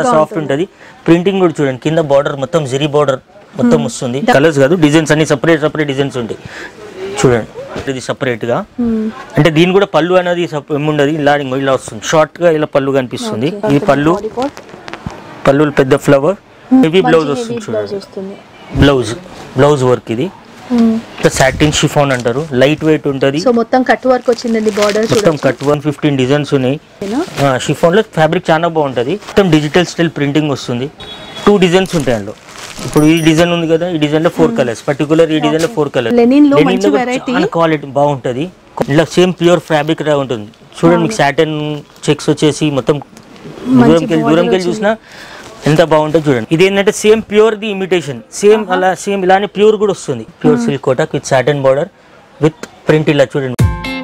Soft ఉంటుంది printing కూడా చూడండి కింద బార్డర్ మొత్తం జరీ బార్డర్ మొత్తం వస్తుంది కలర్స్ కాదు డిజైన్స్ అన్ని సపరేట్ సపరేట్ డిజైన్స్ ఉంటాయి చూడండి ఇది separate గా అంటే దీని కూడా పళ్ళు అనేది సప- ఏముండదు ఇలా ఇంకో ఇలా వస్తుంది షార్ట్ గా ఇలా పళ్ళు కనిపిస్తుంది ఇది పళ్ళు పళ్ళు పెద్ద ఫ్లవర్ హెవీ బ్లౌజ్ వస్తుంది చూడండి వస్తుంది బ్లౌజ్ బ్లౌజ్ వర్క్ ఇది సాటిన్ షిఫాన్ అంటారు లైట్ వెయిట్ ఉంటుంది సో మొత్తం కట్ వర్క్ వచ్చిందండి బార్డర్ మొత్తం కట్ వన్ ఫిఫ్టీన్ డిజైన్స్ ఉన్నాయి షిఫాన్ లో ఫ్యాబ్రిక్ చాలా బాగుంటుంది మొత్తం డిజిటల్ స్టైల్ ప్రింటింగ్ వస్తుంది టూ డిజైన్స్ ఉంటాయి అందులో ఇప్పుడు ఈ డిజైన్ ఉంది కదా ఈ డిజైన్ లో ఫోర్ కలర్స్ పర్టికులర్ ఈ డిజైన్ లో ఫోర్ కలర్స్ Lenin లో మంచి variety. చాలా క్వాలిటీ బాగుంటది ఇలా సేమ్ ప్యూర్ ఫ్యాబ్రిక్ లా ఉంటుంది చూడండి మీకు సాటన్ చెక్స్ వచ్చేసి మొత్తం దూరంకి వెళ్ళి దూరంకి వెళ్ళి చూసినా ఎంత బాగుంటుంది చూడండి ఇది ఏంటంటే same pure the imitation same అలా సేమ్ ఇలానే ప్యూర్ కూడా వస్తుంది ప్యూర్ సిల్క్ కోటాక్ with satin border with print ఇలా చూడండి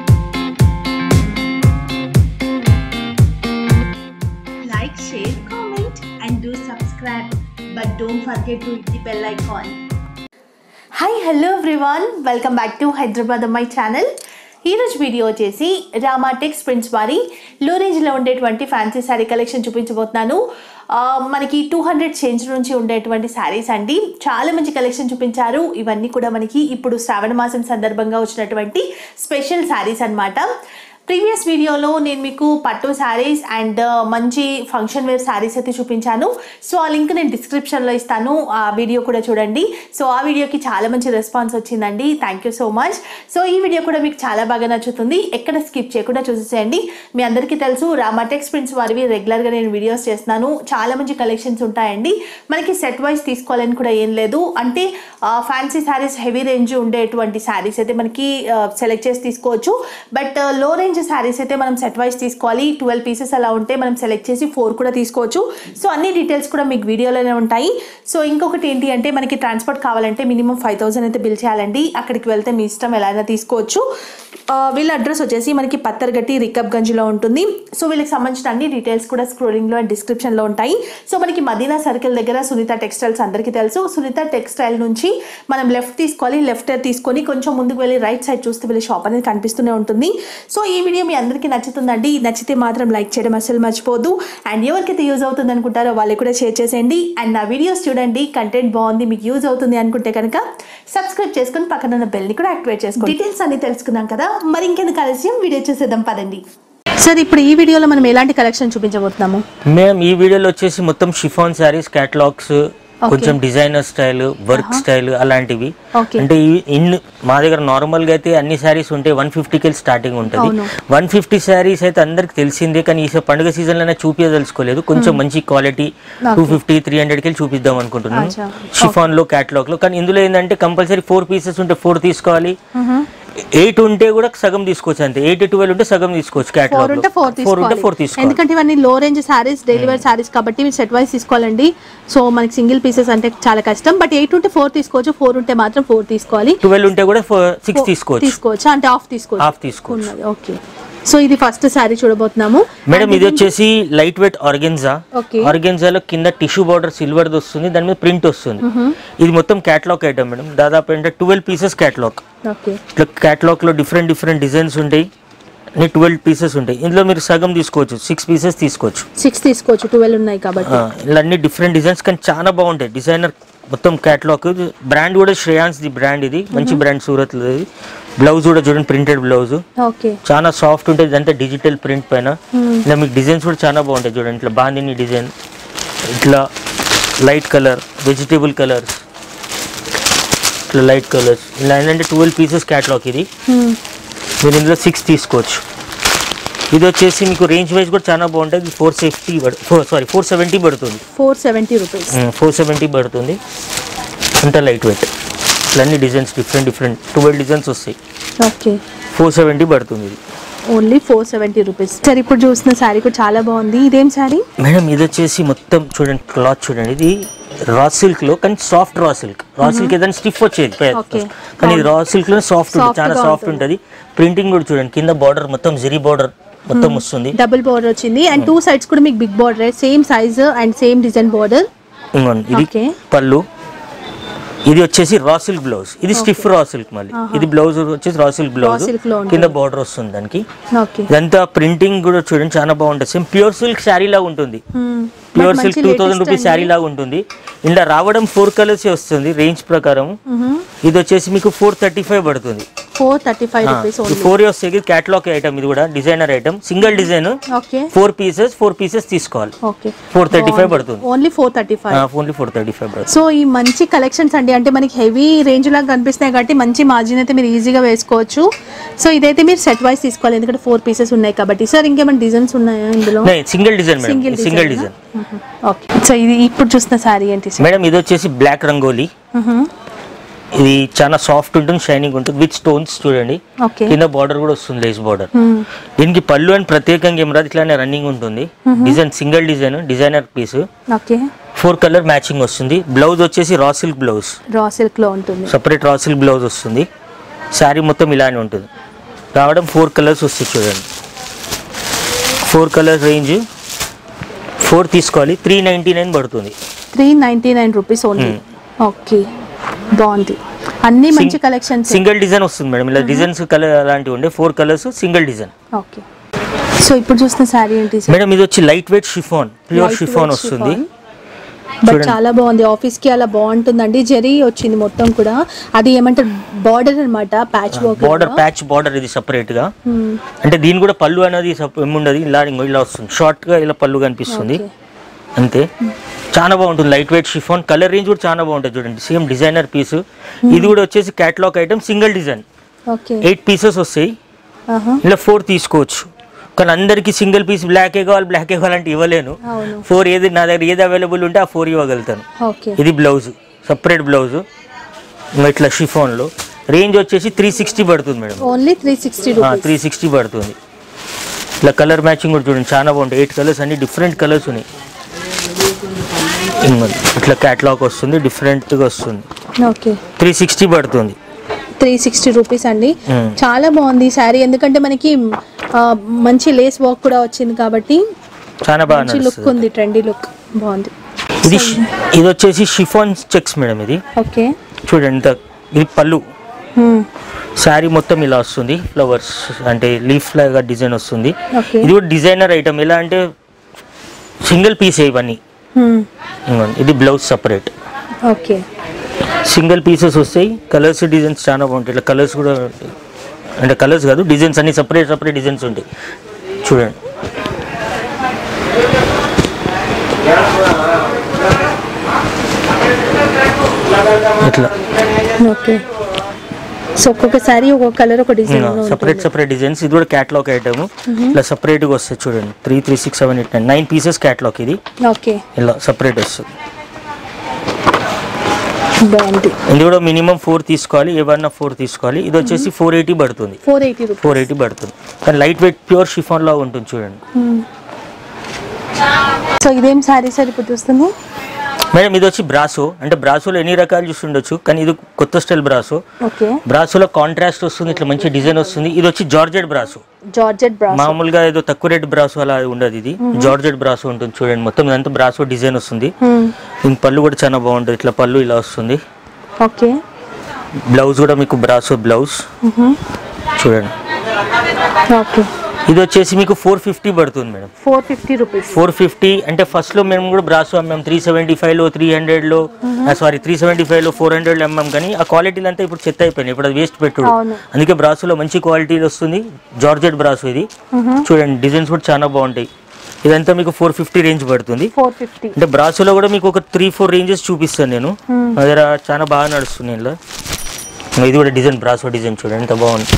like, share, comment, and do subscribe. But don't forget to hit the bell icon. Hi hello everyone welcome back to Hyderabad Ammayi channel ఈరోజు video వచ్చేసి Rama tax prints వారి లో రేంజ్లో ఉండేటువంటి fancy sari collection చూపించబోతున్నాను ఆ, మనకి టూ హండ్రెడ్ చేంజ్ నుంచి ఉండేటువంటి శారీస్ అండి చాలా మంచి కలెక్షన్ చూపించారు ఇవన్నీ కూడా మనకి ఇప్పుడు శ్రావణ మాసం సందర్భంగా వచ్చినటువంటి స్పెషల్ శారీస్ అన్నమాట ప్రీవియస్ వీడియోలో నేను మీకు పట్టు శారీస్ అండ్ మంచి ఫంక్షన్ వేర్ శారీస్ అయితే చూపించాను సో ఆ లింక్ నేను డిస్క్రిప్షన్లో ఇస్తాను ఆ వీడియో కూడా చూడండి సో ఆ వీడియోకి చాలా మంచి రెస్పాన్స్ వచ్చిందండి thank you so much so ఈ వీడియో కూడా మీకు చాలా బాగా నచ్చుతుంది ఎక్కడ స్కిప్ చేయకుండా చూసేసేయండి మీ అందరికీ తెలుసు రామాటెక్స్ ప్రింట్స్ వారివి రెగ్యులర్గా నేను వీడియోస్ చేస్తున్నాను చాలా మంచి కలెక్షన్స్ ఉంటాయండి మనకి సెట్ వైజ్ తీసుకోవాలని కూడా ఏం లేదు అంటే ఫ్యాన్సీ శారీస్ హెవీ రేంజ్ ఉండేటువంటి శారీస్ అయితే మనకి సెలెక్ట్ చేసి తీసుకోవచ్చు బట్ లో రేంజ్ శారీస్ అయితే మనం సెట్ వైజ్ తీసుకోవాలి ట్వెల్వ్ పీసెస్ అలా ఉంటే మనం సెలెక్ట్ చేసి ఫోర్ కూడా తీసుకోవచ్చు సో అన్ని డీటెయిల్స్ కూడా మీకు వీడియోలోనే ఉంటాయి సో ఇంకొకటి ఏంటి అంటే మనకి ట్రాన్స్పోర్ట్ కావాలంటే మినిమం ఫైవ్ థౌసండ్ అయితే బిల్ చేయాలండి అక్కడికి వెళ్తే మీ ఇష్టం ఎలా అయినా తీసుకోవచ్చు ఆ, వీళ్ళ అడ్రస్ వచ్చేసి మనకి పత్తర్గట్టి రికబ్గంజ్లో ఉంటుంది సో వీళ్ళకి సంబంధించిన అన్ని డీటెయిల్స్ కూడా స్క్రోలింగ్లో అండ్ డిస్క్రిప్షన్లో ఉంటాయి సో మనకి మదీనా సర్కిల్ దగ్గర సునీత టెక్స్టైల్స్ అందరికీ తెలుసు సునీత టెక్స్టైల్ నుంచి మనం లెఫ్ట్ తీసుకోవాలి లెఫ్ట్ తీసుకొని కొంచెం ముందుకు వెళ్ళి రైట్ సైడ్ చూస్తే వీళ్ళ షాప్ అనేది కనిపిస్తూనే ఉంటుంది సో ఈ వీడియో మీ అందరికీ నచ్చుతుందండి నచ్చితే మాత్రం లైక్ చేయడం అసలు మర్చిపోదు అండ్ ఎవరికైతే యూజ్ అవుతుంది అనుకుంటారో వాళ్ళకి కూడా షేర్ చేసేయండి అండ్ నా వీడియోస్ చూడండి కంటెంట్ బాగుంది మీకు యూజ్ అవుతుంది అనుకుంటే కనుక సబ్స్క్రైబ్ చేసుకొని పక్కన ఉన్న బెల్ని కూడా యాక్టివేట్ చేసుకోండి డీటెయిల్స్ అన్ని తెలుసుకున్నాం కదా మరి ఇంకెందుకు ఆలస్యం వీడియో చూసేద్దాం పదండి సార్ ఇప్పుడు ఈ వీడియోలో మనం ఎలాంటి కలెక్షన్ చూపించబోతున్నాము మేము ఈ వీడియోలో వచ్చేసి మొత్తం షిఫాన్ శారీస్ క్యాటలాగ్స్ కొంచెం డిజైనర్ స్టైల్ వర్క్ స్టైల్ అలాంటివి Okay. అంటే ఈ- ఇన్ మా దగ్గర నార్మల్ గా అయితే అన్ని శారీస్ ఉంటాయి వన్ ఫిఫ్టీకి స్టార్టింగ్ ఉంటుంది అవును. వన్ ఫిఫ్టీ శారీస్ అయితే అందరికి తెలిసిందే కానీ ఈ పండుగ సీజన్ లోనే చూపించదలుచుకోలేదు కొంచెం మంచి quality two fifty three hundred కి చూపిద్దాం అనుకుంటున్నాను అచ్చా. షిఫాన్ లో క్యాటలాగ్ లో కానీ ఇందులో ఏంటంటే కంపల్సరీ ఫోర్ పీసెస్ ఉంటే ఫోర్ తీసుకోవాలి ఎయిట్ ఉంటే కూడా సగం తీసుకోవచ్చు అంతే ఎయిట్ ట్వెల్వ్ ఉంటే సగం తీసుకోవచ్చు ఫోర్ క్యాటలాగ్ ఉంటే ఫోర్ ఫోర్ ఉంటే ఫోర్ తీసుకోవాలి తీసుకోవాలి ఎందుకంటే ఇవన్నీ లో range saris daily wear saris కాబట్టి మీరు సెట్ వైస్ తీసుకోవాలండి సో మనకి సింగిల్ పీసెస్ అంటే చాలా కష్టం బట్ ఎయిట్ ఉంటే ఫోర్ తీసుకోవచ్చు ఫోర్ ఉంటే మాత్రం ఫోర్ తీసుకోవాలి ట్వెల్వ్ ఉంటే కూడా సిక్స్ తీసుకోవచ్చు తీసుకోవచ్చు అంటే ఆఫ్ తీసుకోవచ్చు హాఫ్ తీసుకోవచ్చు ఉన్నది ఓకే సో ఇది ఫస్ట్ శారీ చూడబోతున్నాము మేడం ఇది వచ్చేసి లైట్ వెయిట్ ఆర్గెన్జా Okay. ఆర్గెన్జాలో కింద టిష్యూ బార్డర్ సిల్వర్ది వస్తుంది దాని మీద ప్రింట్ వస్తుంది ఇది మొత్తం క్యాటలాగ్ ఐటమ్ మేడం దాదాపు అంటే ట్వెల్వ్ పీసెస్ క్యాటలాగ్ ఓకే ఇట్లా క్యాటలాగ్ లో డిఫరెంట్ డిఫరెంట్ డిజైన్స్ ఉంటాయి ట్వెల్వ్ పీసెస్ ఉంటాయి ఇందులో మీరు సగం తీసుకోవచ్చు సిక్స్ పీసెస్ తీసుకోవచ్చు సిక్స్ తీసుకోవచ్చు ట్వెల్వ్ ఉన్నాయి కాబట్టి ఆ, ఇలా అన్ని డిఫరెంట్ డిజైన్స్ కానీ చాలా బాగుంటాయి డిజైనర్ మొత్తం క్యాటలాగ్ బ్రాండ్ కూడా శ్రేయాన్స్ ది బ్రాండ్ ఇది మంచి బ్రాండ్ సూరత్ ఇది బ్లౌజ్ కూడా చూడండి ప్రింటెడ్ బ్లౌజ్ ఓకే చాలా సాఫ్ట్ ఉంటుంది ఇదంతా డిజిటల్ ప్రింట్ పైన ఇలా మీకు డిజైన్స్ కూడా చాలా బాగుంటాయి చూడండి ఇట్లా బాందిని డిజైన్ ఇట్లా లైట్ కలర్ వెజిటేబుల్ కలర్స్ ఇట్లా లైట్ కలర్స్ ఇలా ఏంటంటే ట్వెల్వ్ పీసెస్ క్యాటలాగ్ ఇది మీరు ఇందులో సిక్స్ తీసుకోవచ్చు ఇది వచ్చేసి మీకు రేంజ్ వైజ్ కూడా చాలా బాగుంటుంది four seventy four sorry four seventy పడుతుంది four seventy rupees four seventy పడుతుంది అంత లైట్ వెయిట్ ఇట్లా అన్ని designs different different twelve designs వస్తాయి ఓకే ఫోర్ సెవెంటీ పడుతుంది ఇది only four seventy rupees sir ఇప్పుడు చూసిన శారీ కూడా చాలా బాగుంది ఇదేం శారీ మేడం ఇది వచ్చేసి మొత్తం చూడండి క్లాత్ చూడండి ఇది రా సిల్క్ లో కానీ soft raw silk raw silk ఏదైనా స్టిఫ్ వచ్చేది పై- Okay. కానీ ఇది రా సిల్క్ లో సాఫ్ట్ ఉంటుంది Soft చాలా గా సాఫ్ట్ ఉంటుంది ప్రింటింగ్ కూడా చూడండి కింద బార్డర్ మొత్తం జరీ బార్డర్ మొత్తం వస్తుంది డబుల్ బార్డర్ వచ్చింది అండ్ టూ సైడ్స్ కూడా మీకు big border same size and same design border ఇంకోండి ఇది Okay. పళ్ళు ఇది వచ్చేసి రా సిల్క్ బ్లౌజ్ ఇది స్టిఫ్ రా సిల్క్ మళ్ళీ ఇది బ్లౌజ్ వచ్చేసి రా సిల్క్ బ్లౌజ్ silk లో ఉంటుంది. కింద బార్డర్ వస్తుంది దానికి ఓకే ఇదంతా ప్రింటింగ్ కూడా చూడండి చాలా బాగుంటుంది సేమ్ ప్యూర్ సిల్క్ శారీ లాగా ఉంటుంది ప్యూర్ మంచి silk two thousand latest rupees అండి. శారీ లాగా ఉంటుంది ఇలా రావడం ఫోర్ కలర్స్ వస్తుంది రేంజ్ ప్రకారం ఇది వచ్చేసి మీకు ఫోర్ థర్టీ ఫైవ్ పడుతుంది four thirty five rupees only four వస్తే క్యాటలాగ్ ఐటమ్ ఇది కూడా designer item single design okay four pieces four pieces తీసుకోవాలి ఓకే ఫోర్ థర్టీ ఫైవ్ పడుతుంది only four thirty five only four thirty five పడుతుంది so ఈ మంచి collections అండి అంటే మనకి హెవీ రేంజ్ లాగా కనిపిస్తున్నాయి కాబట్టి మంచి మార్జిన్ అయితే మీరు ఈజీగా వేసుకోవచ్చు సో ఇదైతే మీరు సెట్ వైస్ తీసుకోవాలి ఎందుకంటే ఫోర్ పీసెస్ ఉన్నాయి కాబట్టి సార్ ఇంకేమైనా డిజైన్స్ ఉన్నాయా ఇందులో single design madam single single design okay so ఇది ఇప్పుడు చూస్తున్న శారీ ఏంటి సార్ మేడం ఇది వచ్చేసి బ్లాక్ రంగోలీ ఇది చాలా సాఫ్ట్ ఉంటుంది షైనింగ్ ఉంటుంది విత్ స్టోన్స్ చూడండి ఓకే కింద బార్డర్ కూడా వస్తుంది లేస్ బార్డర్ దీనికి పళ్ళు అని ప్రత్యేకంగా ఏం రాదు ఇట్లానే రన్నింగ్ ఉంటుంది design single design designer piece okay four colour matching వస్తుంది బ్లౌజ్ వచ్చేసి raw silk blouse raw silk లో ఉంటుంది సపరేట్ రా సిల్క్ బ్లౌజ్ వస్తుంది శారీ మొత్తం ఇలానే ఉంటుంది రావడం ఫోర్ కలర్స్ వస్తాయి చూడండి ఫోర్ కలర్ రేంజ్ ఫోర్ తీసుకోవాలి త్రీ నైంటీ నైన్ పడుతుంది three ninety nine rupees only okay బాగుంది అన్ని మంచి Sing- కలెక్షన్స్ సింగిల్ డిజైన్ వస్తుంది మేడం ఇలా డిజైన్స్ కలర్ అలాంటివి ఉండే four colours single design okay so ఇప్పుడు చూస్తున్న శారీ ఏంటి సార్ మేడం ఇది వచ్చి light weight chiffon pure chiffon వస్తుంది బట్ చూడండి. చాలా బాగుంది ఆఫీస్ కి అలా బాగుంటుందండి జరీ వచ్చింది మొత్తం కూడా అది ఏమంటారు బార్డర్ అన్నమాట patch work border patch border ఇది సపరేట్ గా అంటే దీని కూడా పళ్ళు అనేది సప- ఏముండదు ఇలా ఇంకో ఇలా వస్తుంది షార్ట్ గా ఇలా పళ్ళు కనిపిస్తుంది అంతే చాలా బాగుంటుంది light weight chiffon colour range కూడా చాలా బాగుంటుంది చూడండి సేమ్ డిజైనర్ పీస్ ఇది కూడా వచ్చేసి catalogue item single design okay eight pieces వస్తాయి ఇలా ఫోర్ తీసుకోవచ్చు కానీ అందరికి సింగిల్ పీస్ బ్లాకే కావాలి బ్లాకే కావాలంటే ఇవ్వలేను అవును ఫోర్ ఏది నా దగ్గర ఏది అవైలబుల్ ఉంటే ఆ ఫోర్ ఇవ్వగలుగుతాను ఓకే ఇది బ్లౌజ్ సపరేట్ బ్లౌజ్ ఇట్లా షిఫాన్లో రేంజ్ వచ్చేసి త్రీ సిక్స్టీ పడుతుంది madam only three sixty rupees three sixty పడుతుంది ఇలా కలర్ మ్యాచింగ్ కూడా చూడండి చాలా బాగుంటాయి ఎయిట్ కలర్స్ అన్ని డిఫరెంట్ కలర్స్ ఉన్నాయి ఇంగోండి. ఇట్లా క్యాటలాగ్ వస్తుంది డిఫరెంట్గా వస్తుంది ఓకే త్రీ సిక్స్టీ పడుతుంది త్రీ సిక్స్టీ రూపీస్ అండి Hmm. చాలా బాగుంది ఈ శారీ ఎందుకంటే మనకి ఆ, మంచి లేస్ వర్క్ కూడా వచ్చింది కాబట్టి చాలా బాగా మంచి లుక్ నడుస్తుంది ఉంది ట్రెండీ లుక్ బాగుంది ఇది షి- ఇది వచ్చేసి షిఫాన్ చెక్స్ మేడం ఇది ఓకే చూడండి ఇంత ఇది పళ్ళు శారీ మొత్తం ఇలా వస్తుంది ఫ్లవర్స్ అంటే లీఫ్ లాగా డిజైన్ వస్తుంది ఓకే ఇది కూడా డిజైనర్ ఐటమ్ ఎలా అంటే సింగిల్ పీస్ ఇవన్నీ ఇదిగోండి. ఇది blouse separate okay single pieces వస్తాయి కలర్స్ డిజైన్స్ చాలా బాగుంటాయి ఇట్లా కలర్స్ కూడా అంటే కలర్స్ కాదు డిజైన్స్ అన్ని సపరేట్ సపరేట్ డిజైన్స్ ఉంటాయి చూడండి ఇట్లా ఓకే సో ఒక్కొక్క శారీ ఒక్కొక్క కలర్ ఒక డిజైన్ సపరేట్ సపరేట్ డిజైన్స్ ఇది కూడా క్యాటలాగ్ ఐటమ్ ఇట్లా సపరేట్గా వస్తాయి చూడండి three three six seven eight nine nine pieces catalogue ఇది ఓకే ఇలా సపరేట్ వస్తుంది బాగుంది ఇది కూడా మినిమం ఫోర్ తీసుకోవాలి ఏవన్నా ఫోర్ తీసుకోవాలి ఇది వచ్చేసి ఫోర్ ఎయిటీ పడుతుంది four eighty rupees four eighty పడుతుంది కానీ లైట్ వెయిట్ ప్యూర్ షిఫాన్ లా ఉంటుంది చూడండి సో ఇదేం శారీ సార్ ఇప్పుడు చూస్తుంది మేడం ఇది వచ్చి బ్రాసో అంటే బ్రాసోలో ఎన్ని రకాలు చూస్తుండొచ్చు కానీ ఇది కొత్త స్టైల్ బ్రాసో ఓకే బ్రాసోలో కాంట్రాస్ట్ వస్తుంది ఇట్లా మంచి డిజైన్ వస్తుంది ఇది వచ్చి జార్జెట్ బ్రాసో జార్జెట్ బ్రా మామూలుగా ఏదో తక్కువ రేట్ బ్రాసో అలా ఉండదు ఇది జార్జెట్ బ్రాసో ఉంటుంది చూడండి మొత్తం ఇదంతా బ్రాసో డిజైన్ వస్తుంది దీని పళ్ళు కూడా చాలా బాగుంటుంది ఇట్లా పళ్ళు ఇలా వస్తుంది ఓకే బ్లౌజ్ కూడా మీకు బ్రాసో బ్లౌజ్ చూడండి ఓకే ఇది వచ్చేసి మీకు ఫోర్ ఫిఫ్టీ పడుతుంది madam four fifty rupees four fifty అంటే ఫస్ట్ లో మేము కూడా బ్రాసో అమ్మాం త్రీ సెవెంటీ ఫైవ్ లో త్రీ హండ్రెడ్ లో సారీ త్రీ సెవెంటీ ఫైవ్ లో ఫోర్ హండ్రెడ్ లో అమ్మాం కానీ ఆ క్వాలిటీలు అంతా ఇప్పుడు చెత్త అయిపోయినాయి ఇప్పుడు అది వేస్ట్ పెట్టుడు అవును. అందుకే బ్రాసోలో మంచి క్వాలిటీ వస్తుంది జార్జెట్ బ్రాసో ఇది చూడండి డిజైన్స్ కూడా చాలా బాగుంటాయి ఇదంతా మీకు ఫోర్ ఫిఫ్టీ రేంజ్ పడుతుంది ఫోర్ ఫిఫ్టీ అంటే బ్రాసోలో కూడా మీకు ఒక త్రీ ఫోర్ రేంజెస్ చూపిస్తాను నేను నా దగ్గర చాలా బాగా నడుస్తుంది ఇందులో ఇది కూడా డిజైన్ బ్రాసో డిజైన్ చూడండి ఎంత బాగుంది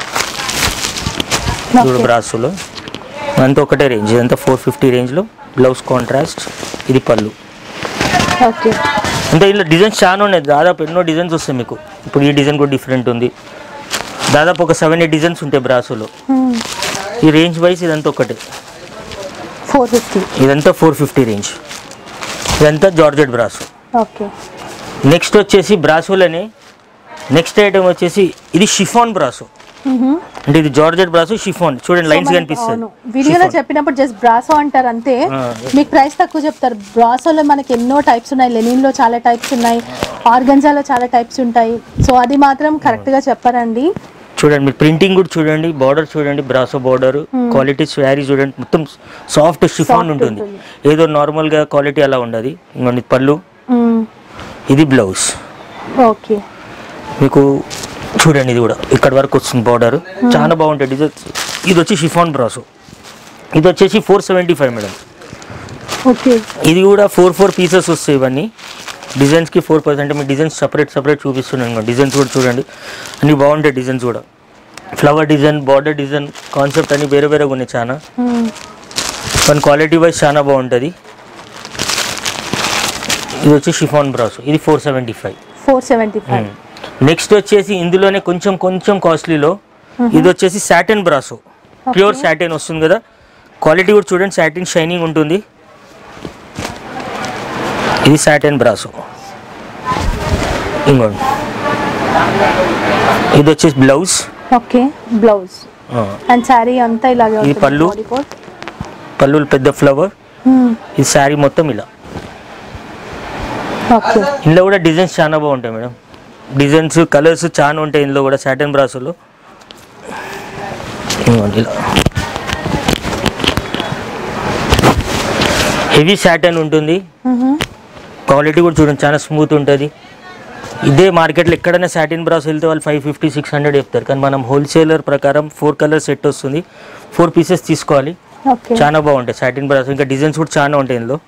ఇది కూడా బ్రాసోలో అంతా ఒకటే రేంజ్ ఇదంతా ఫోర్ ఫిఫ్టీ రేంజ్లో బ్లౌజ్ కాంట్రాస్ట్ ఇది పళ్ళు ఓకే అంటే ఇలా డిజైన్స్ చాలా ఉన్నాయి దాదాపు ఎన్నో డిజైన్స్ వస్తాయి మీకు ఇప్పుడు ఈ డిజైన్ కూడా డిఫరెంట్ ఉంది దాదాపు ఒక సెవెన్ ఎయిట్ డిజైన్స్ ఉంటాయి బ్రాసోలో ఈ రేంజ్ వైజ్ ఇదంతా ఒకటే ఫోర్ ఫిఫ్టీ ఇదంతా ఫోర్ ఫిఫ్టీ రేంజ్ ఇదంతా జార్జెట్ బ్రాసో ఓకే నెక్స్ట్ వచ్చేసి బ్రాసోలోనే నెక్స్ట్ ఐటమ్ వచ్చేసి ఇది షిఫాన్ బ్రాసో అంటే ఇది జార్జెట్ బ్రాసో షిఫాన్ చూడండి లైన్స్ కనిపిస్తుంది అవును వీడియోలో చెప్పినప్పుడు జస్ట్ బ్రాసో అంటారు అంతే ఆ. మీకు ప్రైస్ తక్కువ చెప్తారు బ్రాసోలో మనకి ఎన్నో టైప్స్ ఉన్నాయి లెనిన్ లో చాలా టైప్స్ ఉన్నాయి ఆర్గన్జాలో చాలా టైప్స్ ఉంటాయి సో అది మాత్రం కరెక్ట్ గా చెప్పారండి చూడండి మీరు ప్రింటింగ్ కూడా చూడండి బార్డర్ చూడండి బ్రాసో బార్డర్ క్వాలిటీ శారీ చూడండి మొత్తం సాఫ్ట్ షిఫాన్ Soft ఉంటుంది ఉంటుంది. ఏదో నార్మల్గా క్వాలిటీ అలా ఉండదు ఇంకొన్ని పళ్ళు మ్మ్. ఇది బ్లౌజ్ ఓకే మీకు చూడండి ఇది కూడా ఇక్కడ వరకు వస్తుంది బార్డర్ చాలా బాగుంటుంది ఇది వచ్చి- ఇది వచ్చి షిఫాన్ బ్రాసో ఇది వచ్చేసి four seventy five madam okay ఇది కూడా ఫోర్ ఫోర్ పీసెస్ వస్తాయి ఇవన్నీ డిజైన్స్కి ఫోర్ పర్సెంట్ మీ డిజైన్స్ సపరేట్ సపరేట్ చూపిస్తున్నాను డిజైన్స్ కూడా చూడండి అన్ని బాగుంటాయి డిజైన్స్ కూడా flower design border design concept అన్ని వేరే వేరేగా ఉన్నాయి చాలా మ్మ్. కానీ క్వాలిటీ వైజ్ చాలా బాగుంటుంది ఇది వచ్చి షిఫాన్ బ్రాస్ ఇది four seventy five four seventy five next వచ్చేసి ఇందులోనే కొంచెం కొంచెం కాస్ట్లీలో ఇది వచ్చేసి సాటిన్ బ్రాసో ప్యూర్ సాటిన్ వస్తుంది కదా క్వాలిటీ కూడా చూడండి సాటిన్ షైనింగ్ ఉంటుంది ఇది సాటిన్ బ్రాసో ఇంకోండి ఇది వచ్చేసి blouse okay blouse and sari అంతా ఇలాగే ఇది ఉంటుంది పళ్ళు. body coat. పళ్ళు పెద్ద ఫ్లవర్ మ్మ్. ఇది శారీ మొత్తం ఇలా ఓకే ఇందులో కూడా డిజైన్స్ చాలా బాగుంటాయి మేడం డిజైన్స్ కలర్స్ చాలా ఉంటాయి ఇందులో కూడా సాటన్ బ్రాసులో ఇదిగోండి ఇలా హెవీ సాటన్ ఉంటుంది మ్మ్. క్వాలిటీ కూడా చూడండి చాలా స్మూత్ ఉంటుంది ఇదే మార్కెట్లో ఎక్కడైనా సాటిన్ బ్రాస్ వెళ్తే వాళ్ళు ఫైవ్ ఫిఫ్టీ సిక్స్ హండ్రెడ్ చెప్తారు కానీ మనం హోల్సేలర్ ప్రకారం ఫోర్ కలర్ సెట్ వస్తుంది ఫోర్ పీసెస్ తీసుకోవాలి ఓకే చాలా బాగుంటాయి సాటిన్ బ్రాస్ ఇంకా డిజైన్స్ కూడా చాలా ఉంటాయి ఇందులో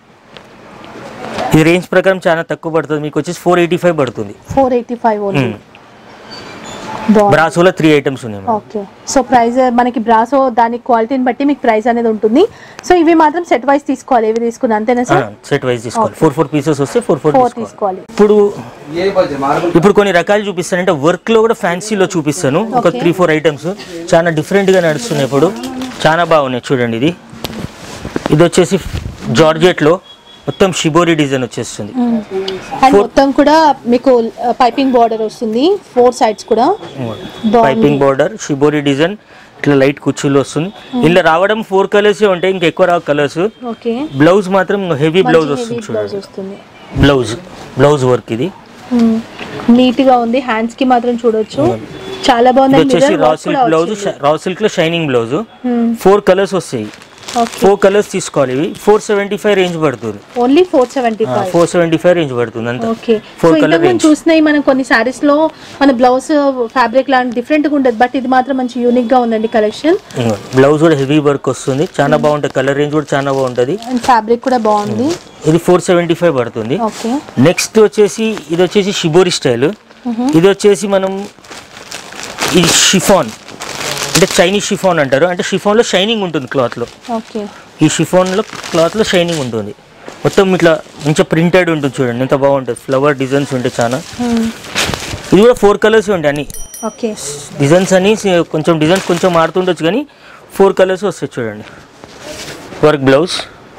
ఈ రేంజ్ ప్రకారం చాలా తక్కువ పడుతుంది మీకు వచ్చేసి ఫోర్ ఎయిటీ ఫైవ్ పడుతుంది four eighty five only hmm. బాగుంది బ్రాసోలో త్రీ ఐటమ్స్ ఉన్నాయి మేడం. ఓకే సో ప్రైస్ మనకి బ్రాసో దాని క్వాలిటీని బట్టి మీకు ప్రైస్ అనేది ఉంటుంది సో ఇవి మాత్రం సెట్ వైస్ తీసుకోవాలి ఇవి తీసుకుని అంతేనా ఆ, సార్ సెట్ వైజ్ తీసుకోవాలి Okay. ఫోర్ ఫోర్ పీసెస్ వస్తే ఫోర్ ఫోర్ ఫోర్ తీసుకోవాలి తీసుకోవాలి ఇప్పుడు ఇప్పుడు కొన్ని రకాలు చూపిస్తానంటే వర్క్ లో కూడా ఫ్యాన్సీలో చూపిస్తాను ఒక Okay. త్రీ ఫోర్ ఐటమ్స్ చాలా డిఫరెంట్ గా నడుస్తున్నాయి ఇప్పుడు చాలా బాగున్నాయి చూడండి ఇది ఇది వచ్చేసి జార్జెట్ లో మొత్తం షిబోరి డిజైన్ వచ్చేస్తుంది అండ్ మొత్తం కూడా మీకు పైపింగ్ బార్డర్ వస్తుంది ఫోర్ సైడ్స్ కూడా బాగుంది. పైపింగ్ బార్డర్ షిబోరి డిజైన్ ఇట్లా లైట్ కుర్చీలు వస్తుంది ఇలా రావడం ఫోర్ కలర్స్ ఉంటాయి ఇంకా ఎక్కువ రావు కలర్స్ ఓకే బ్లౌజ్ మాత్రం హెవీ బ్లౌజ్ మంచి వస్తుంది heavy బ్లౌజ్ చూడండి వస్తుంది బ్లౌజ్ బ్లౌజ్ వర్క్ ఇది నీట్ గా ఉంది హ్యాండ్స్ కి మాత్రం చూడొచ్చు చాలా ఇది బాగుంది వచ్చేసి raw silk blouse raw silk లో షైనింగ్ బ్లౌజ్ ఫోర్ కలర్స్ వస్తాయి ఓకే ఫోర్ కలర్స్ తీసుకోవాలి ఇవి ఫోర్ సెవెంటీ ఫైవ్ రేంజ్ పడుతుంది only four seventy five four seventy five range పడుతుంది అంతే ఓకే సో ఫోర్ కలర్ ఇంతకుముందు రేంజ్ చూసినాయి మనం కొన్ని సారీస్ లో మన బ్లౌజ్ ఫ్యాబ్రిక్ లాంటి డిఫరెంట్ గా ఉండదు బట్ ఇది మాత్రం మంచి యూనిక్ గా ఉందండి కలెక్షన్ బ్లౌజ్ కూడా హెవీ వర్క్ వస్తుంది చాలా బాగుంటుంది కలర్ రేంజ్ కూడా చాలా బాగుంటుంది అండ్ ఫ్యాబ్రిక్ కూడా బాగుంది ఇది ఫోర్ సెవెంటీ ఫైవ్ పడుతుంది ఓకే నెక్స్ట్ వచ్చేసి ఇది వచ్చేసి షిబోరి స్టైల్ ఇది వచ్చేసి మనం ఇది షిఫాన్ అంటే చైనీస్ షిఫాన్ అంటారు అంటే షిఫాన్లో షైనింగ్ ఉంటుంది క్లాత్లో ఓకే ఈ షిఫాన్లో క్లాత్లో షైనింగ్ ఉంటుంది మొత్తం ఇట్లా మంచిగా ప్రింటెడ్ ఉంటుంది చూడండి ఎంత బాగుంటుంది ఫ్లవర్ డిజైన్స్ ఉంటాయి చాలా ఇది కూడా ఫోర్ కలర్స్ ఉంటాయి అన్ని ఓకే డిజైన్స్ అని సే- కొంచెం డిజైన్స్ కొంచెం మారుతుండొచ్చు కానీ ఫోర్ కలర్స్ వస్తాయి చూడండి వర్క్ బ్లౌజ్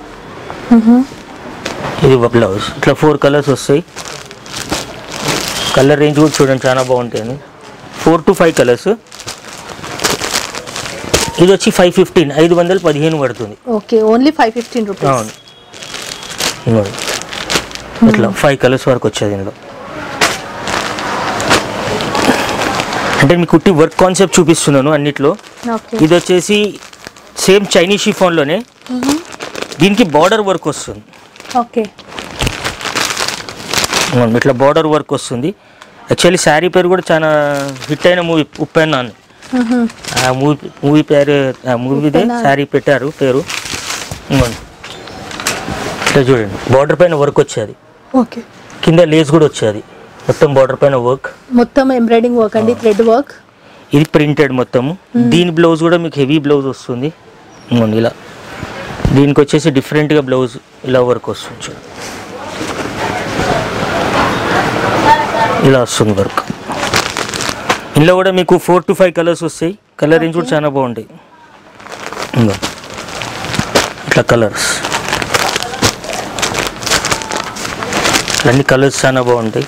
ఇది బ్లౌజ్ ఇట్లా ఫోర్ కలర్స్ వస్తాయి కలర్ రేంజ్ కూడా చూడండి చాలా బాగుంటాయి ఫోర్ టు ఫైవ్ కలర్స్ ఇది వచ్చి ఫైవ్ ఫిఫ్టీన్ ఐదు వందలు పదిహేను పడుతుంది okay only five fifteen rupees అవును ఇదిగోండి. ఇట్లా ఫైవ్ కలర్స్ వరకు వచ్చేది ఇందులో అంటే మీకు కుట్టి వర్క్ కాన్సెప్ట్ చూపిస్తున్నాను అన్నిట్లో ఓకే ఇది వచ్చేసి సేమ్ చైనీస్ షిఫాన్లోనే దీనికి బార్డర్ వర్క్ వస్తుంది ఓకే ఇదిగోండి, ఇట్లా బార్డర్ వర్క్ వస్తుంది యాక్చువల్లీ శారీ పేరు కూడా చాలా హిట్ అయిన మూవీ ఉప్పెన్ అని ఆ మూవీ మూవీ పేరు ఆ మూవీదే ఉప్పెన్న. శారీ పెట్టారు పేరు ఇదిగోండి. ఇట్లా చూడండి బార్డర్ పైన వర్క్ వచ్చేది ఓకే కింద లేస్ కూడా వచ్చేది మొత్తం బార్డర్ పైన వర్క్ మొత్తం ఎంబ్రాయిడింగ్ వర్క్ అండి థ్రెడ్ వర్క్ ఇది ప్రింటెడ్ మొత్తం దీని బ్లౌజ్ కూడా మీకు హెవీ బ్లౌజ్ వస్తుంది ఇదిగోండి ఇలా దీనికి వచ్చేసి డిఫరెంట్గా బ్లౌజ్ ఇలా వర్క్ వస్తుంది చూడండి. ఇలా వస్తుంది వర్క్ ఇందులో కూడా మీకు ఫోర్ టు ఫైవ్ కలర్స్ వస్తాయి కలర్ రేంజ్ కూడా చాలా బాగుంటాయి ఇంకో ఇట్లా కలర్స్ అన్ని కలర్స్ చాలా బాగుంటాయి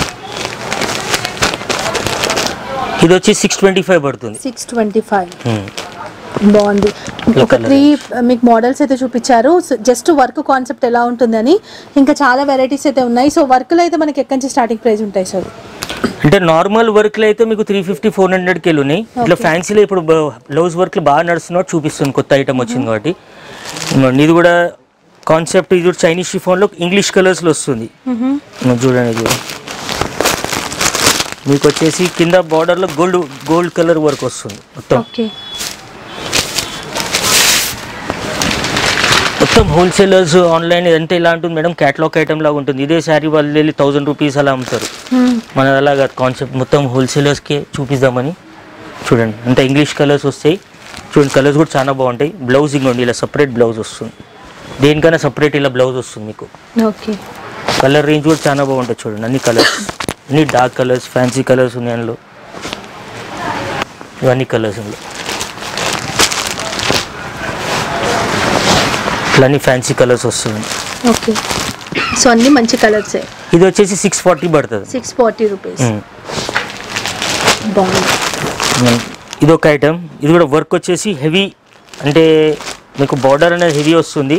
ఇది వచ్చి సిక్స్ ట్వంటీ ఫైవ్ పడుతుంది సిక్స్ ట్వంటీ ఫైవ్ ఉమ్. బాగుంది ఇలా ఒక colour త్రీ మీకు మోడల్స్ అయితే చూపించారు జస్ట్ వర్క్ కాన్సెప్ట్ ఎలా ఉంటుందని ఇంకా చాలా వెరైటీస్ అయితే ఉన్నాయి సో వర్క్లో అయితే మనకి ఎక్కడి నుంచి స్టార్టింగ్ ప్రైస్ ఉంటాయి సార్ అంటే నార్మల్ వర్క్ లో అయితే మీకు త్రీ ఫిఫ్టీ ఫోర్ హండ్రెడ్ కి ఉన్నాయి ఇట్లా ఫ్యాన్సీలో ఇప్పుడు బ్లౌజ్ వర్క్ బాగా నడుస్తున్నట్టు చూపిస్తుంది కొత్త ఐటమ్ వచ్చింది కాబట్టి ఇదిగోండి, ఇది కూడా కాన్సెప్ట్ ఇది కూడా చైనీస్ షిఫాన్ లో ఇంగ్లీష్ కలర్స్ లో వస్తుంది ఇదిగో చూడండి ఇది కూడా. మీకు వచ్చేసి కింద బార్డర్ లో గోల్డ్ గోల్డ్ కలర్ వర్క్ వస్తుంది మొత్తం ఓకే మొత్తం హోల్సేలర్స్ ఆన్లైన్ ఎంత ఇలా ఉంటుంది మేడం క్యాటలాగ్ ఐటమ్ లాగా ఉంటుంది ఇదే శారీ వాళ్ళు వెళ్ళి థౌసండ్ రూపీస్ అలా అమ్ముతారు మన అలాగా కాన్సెప్ట్ మొత్తం హోల్సేలర్స్కే చూపిద్దామని చూడండి అంత ఇంగ్లీష్ కలర్స్ వస్తాయి చూడండి కలర్స్ కూడా చాలా బాగుంటాయి బ్లౌజ్ ఇంకోండి ఇలా సపరేట్ బ్లౌజ్ వస్తుంది దేనికైనా సపరేట్ ఇలా బ్లౌజ్ వస్తుంది మీకు ఓకే కలర్ రేంజ్ కూడా చాలా బాగుంటుంది చూడండి అన్ని కలర్స్ అన్ని డార్క్ కలర్స్ ఫ్యాన్సీ కలర్స్ ఉన్నాయి అందులో ఇవన్నీ కలర్స్ అందులో ఇట్లా అన్ని ఫ్యాన్సీ కలర్స్ వస్తుంది ఓకే సో అన్ని మంచి కలర్సే ఇది వచ్చేసి సిక్స్ ఫార్టీ పడుతుంది సిక్స్ ఫార్టీ రూపీస్ ఉమ్. బాగుంది ఉమ్. ఇది ఒక ఐటమ్ ఇది కూడా వర్క్ వచ్చేసి హెవీ అంటే మీకు బార్డర్ అనేది హెవీ వస్తుంది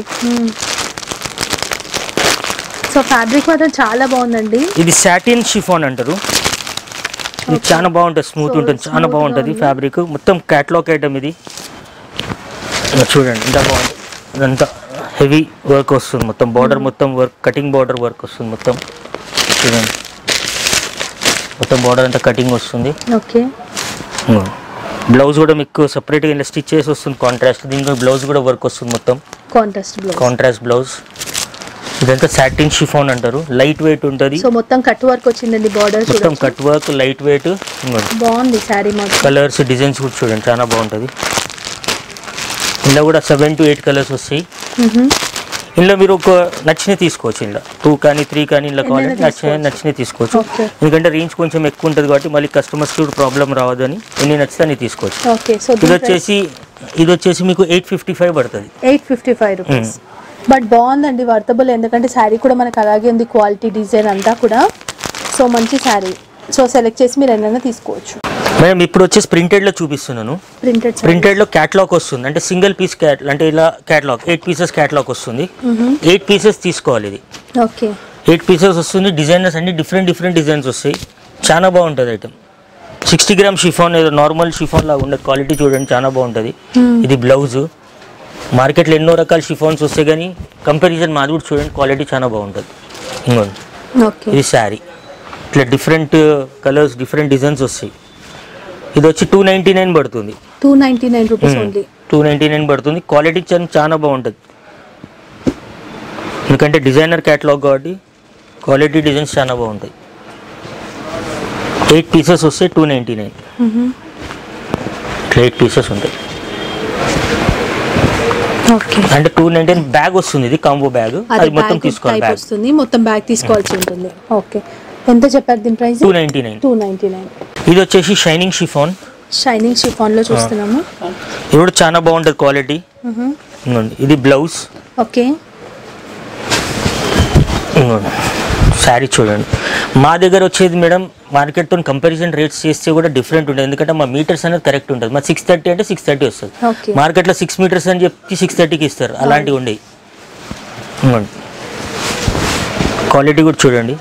సో ఫ్యాబ్రిక్ మాత్రం చాలా బాగుందండి ఇది సాటిన్ షిఫాన్ అంటారు ఇది చాలా బాగుంటుంది స్మూత్ So, ఉంటుంది చాలా smooth గా బాగుంటుంది ఉంది. ఫ్యాబ్రిక్ మొత్తం క్యాట్లాగ్ ఐటమ్ ఇది ఇలా చూడండి ఇంత బాగుంది ఇదంతా హెవీ వర్క్ వస్తుంది మొత్తం బార్డర్ మొత్తం వర్క్ కటింగ్ బార్డర్ వర్క్ వస్తుంది మొత్తం చూడండి మొత్తం బార్డర్ అంతా కటింగ్ వస్తుంది ఓకే బ్లౌజ్ కూడా మీకు సపరేట్గా ఇలా స్టిచ్ చేసి వస్తుంది కాంట్రాస్ట్ దీనికి బ్లౌజ్ కూడా వర్క్ వస్తుంది మొత్తం కాంట్రాస్ట్ బ్లౌజ్ కాంట్రాస్ట్ బ్లౌజ్ ఇదంతా సాటిన్ షిఫాన్ అంటారు లైట్ వెయిట్ ఉంటుంది సో మొత్తం కట్ వర్క్ వచ్చిందండి బార్డర్ మొత్తం కట్ వర్క్ లైట్ వెయిట్ బాగుంది శారీ మాత్రం కలర్స్ డిజైన్స్ కూడా చూడండి చాలా బాగుంటుంది ఇందులో కూడా సెవెన్ టు ఎయిట్ కలర్స్ వస్తాయి మ్మ్. ఇందులో మీరు ఒక నచ్చినవి తీసుకోవచ్చు ఇందులో టూ కానీ త్రీ కానీ ఇందులో కావాలంటే ఎన్నైనా నచ్చిన నచ్చినవి తీసుకోవచ్చు Okay. ఎందుకంటే రేంజ్ కొంచెం ఎక్కువ ఉంటుంది కాబట్టి మళ్ళీ కస్టమర్స్కి కూడా ప్రాబ్లం రావద్దని ఎన్ని నచ్చితే అన్ని తీసుకోవచ్చు ఓకే సో ఇది వచ్చేసి ఇది వచ్చేసి మీకు ఎయిట్ ఫిఫ్టీ ఫైవ్ పడుతుంది eight fifty five rupees but బాగుందండి వర్తబుల్ ఎందుకంటే శారీ కూడా మనకు అలాగే ఉంది క్వాలిటీ డిజైన్ అంతా కూడా సో మంచి శారీ సో సెలెక్ట్ చేసి మీరు ఎన్నైనా తీసుకోవచ్చు మేడం ఇప్పుడు వచ్చేసి ప్రింటెడ్లో చూపిస్తున్నాను ప్రింటెడ్ ప్రింటెడ్ లో క్యాట్లాగ్ వస్తుంది అంటే సింగిల్ పీస్ క్యాట్ అంటే ఇలా క్యాట్లాగ్ ఎయిట్ పీసెస్ క్యాట్లాగ్ వస్తుంది ఎయిట్ పీసెస్ తీసుకోవాలి ఇది ఓకే ఎయిట్ పీసెస్ వస్తుంది డిజైనర్స్ అన్ని డిఫరెంట్ డిఫరెంట్ డిజైన్స్ వస్తాయి చాలా బాగుంటుంది ఐటమ్ సిక్స్టీ గ్రామ్ షిఫాన్ ఏదో నార్మల్ షిఫాన్ లాగా ఉండదు క్వాలిటీ చూడండి చాలా బాగుంటుంది ఇది బ్లౌజ్ మార్కెట్లో ఎన్నో రకాల షిఫాన్స్ వస్తాయి కానీ కంపారిజన్ మాది కూడా చూడండి క్వాలిటీ చాలా బాగుంటుంది ఇంకోండి ఓకే ఇది శారీ ఇట్లా డిఫరెంట్ కలర్స్ డిఫరెంట్ డిజైన్స్ వస్తాయి ఇది వచ్చి టూ నైంటీ నైన్ పడుతుంది two ninety nine rupees only two ninety nine పడుతుంది క్వాలిటీ చాలా చాలా బాగుంటుంది ఎందుకంటే డిజైనర్ క్యాటలాగ్ కాబట్టి క్వాలిటీ డిజైన్స్ చాలా బాగుంటాయి ఎయిట్ పీసెస్ వస్తే టూ నైంటీ నైన్ ఇట్లా ఎయిట్ పీసెస్ ఉంటాయి ఓకే అంటే టూ నైంటీ నైన్ బ్యాగ్ వస్తుంది ఇది కాంబో బ్యాగ్ అది మొత్తం తీసుకోవాలి టైప్ బ్యాగ్ వస్తుంది మొత్తం బ్యాగ్ తీసుకోవాల్సి ఉంటుంది ఓకే ఎంత చెప్పారు దీని price two ninety nine two ninety nine ఇది వచ్చేసి షైనింగ్ షిఫాన్ షైనింగ్ షిఫాన్ లో చూస్తున్నాము ఇది కూడా చాలా బాగుంటుంది క్వాలిటీ ఇదిగోండి. ఇది బ్లౌజ్ ఓకే ఇదిగోండి. శారీ చూడండి మా దగ్గర వచ్చేది మేడం మార్కెట్తో కంపారిజన్ రేట్స్ చేస్తే కూడా డిఫరెంట్ ఉంటుంది ఎందుకంటే మా మీటర్స్ అనేది కరెక్ట్ ఉంటుంది మా సిక్స్ థర్టీ అంటే సిక్స్ థర్టీ వస్తుంది ఓకే మార్కెట్లో సిక్స్ మీటర్స్ అని చెప్పి సిక్స్ థర్టీకి ఇస్తారు అలాంటివి ఉండేవి ఇదిగోండి. క్వాలిటీ కూడా చూడండి